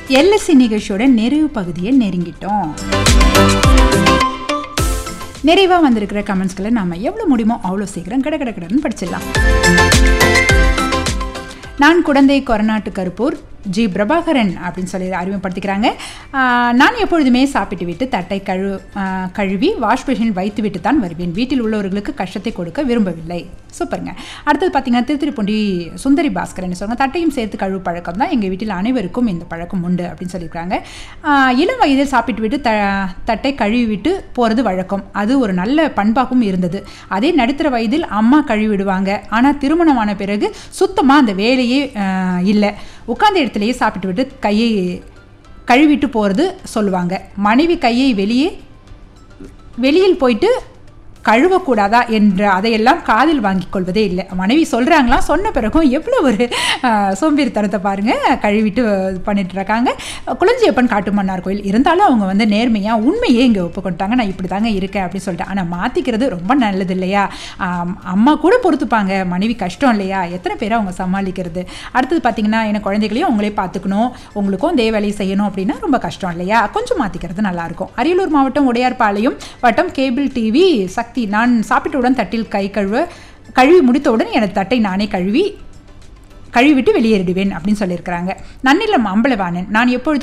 LSC நிகழ்ச்சியோட நிறைவு பகுதியை நெருங்கிட்டோம் நிறைவாக வந்திருக்கிற கமெண்ட்ஸ்களை நாம் எவ்வளோ முடியுமோ அவ்வளோ சீக்கிரம் கட கட கடன்னு படிச்சிடலாம் நான் குழந்தை கொரநாட்டு கருப்பூர் ஜி பிரபாகரன் அப்படின்னு சொல்லி அறிமுகப்படுத்திக்கிறாங்க ஆஹ், நான் எப்பொழுதுமே சாப்பிட்டு விட்டு தட்டை கழு ஆஹ், கழுவி வாஷ் பேஷனில் வைத்து விட்டு தான் வருவேன் வீட்டில் உள்ளவர்களுக்கு கஷ்டத்தை கொடுக்க விரும்பவில்லை சூப்பருங்க அடுத்தது பார்த்தீங்கன்னா திருத்திருப்பொண்டி சுந்தரி பாஸ்கரன் சொல்லுங்க தட்டையும் சேர்த்து கழுவு பழக்கம் தான் எங்கள் வீட்டில் அனைவருக்கும் இந்த பழக்கம் உண்டு அப்படின்னு சொல்லியிருக்காங்க ஆஹ், இளம் வயதில் சாப்பிட்டு விட்டு த தட்டை கழுவி விட்டு போகிறது வழக்கம் அது ஒரு நல்ல பண்பாகவும் இருந்தது அதே நடுத்தர வயதில் அம்மா கழுவி விடுவாங்க ஆனால் திருமணமான பிறகு சுத்தமாக அந்த வேலையே இல்லை உட்கார்ந்த இடத்துலையே சாப்பிட்டு விட்டு கையை கழுவிட்டு போகிறது சொல்லுவாங்க மனைவி கையை வெளியே வெளியில் போயிட்டு கழுவக்கூடாதா என்ற அதையெல்லாம் காதில் வாங்கிக் கொள்வதே இல்லை மனைவி சொல்கிறாங்களாம் சொன்ன பிறகும் எவ்வளோ ஒரு ஆஹ், சோம்பேறித்தனத்தை பாருங்கள் கழுவிட்டு இது பண்ணிட்டு இருக்காங்க குளஞ்சியப்பன் காட்டுமன்னார் கோயில் இருந்தாலும் அவங்க வந்து நேர்மையாக உண்மையே இங்கே ஒப்புக்கொண்டாங்க நான் இப்படி தாங்க இருக்கேன் அப்படின்னு சொல்லிட்டு ஆனால் மாற்றிக்கிறது ரொம்ப நல்லது இல்லையா ஆம், அம்மா கூட பொறுத்துப்பாங்க மனைவி கஷ்டம் இல்லையா எத்தனை பேரை அவங்க சமாளிக்கிறது அடுத்தது பார்த்தீங்கன்னா எனக்கு குழந்தைகளையும் அவங்களே பார்த்துக்கணும் உங்களுக்கும் அதே வேலையை செய்யணும் அப்படின்னா ரொம்ப கஷ்டம் இல்லையா கொஞ்சம் மாற்றிக்கிறது நல்லாயிருக்கும் அரியலூர் மாவட்டம் உடையார்பாளையம் வட்டம் கேபிள் டிவி சக்தி நான் சாப்பிட்டவுடன் தட்டில் கை கழுவ கழுவி முடித்தவுடன் எனது தட்டை நானே கழுவி கழுவிட்டு வெளியேறிடுவேன் அப்படின்னு சொல்லியிருக்கிறாங்க நன்னிலம் அம்பலவாணன் நான் எப்பொழுதும்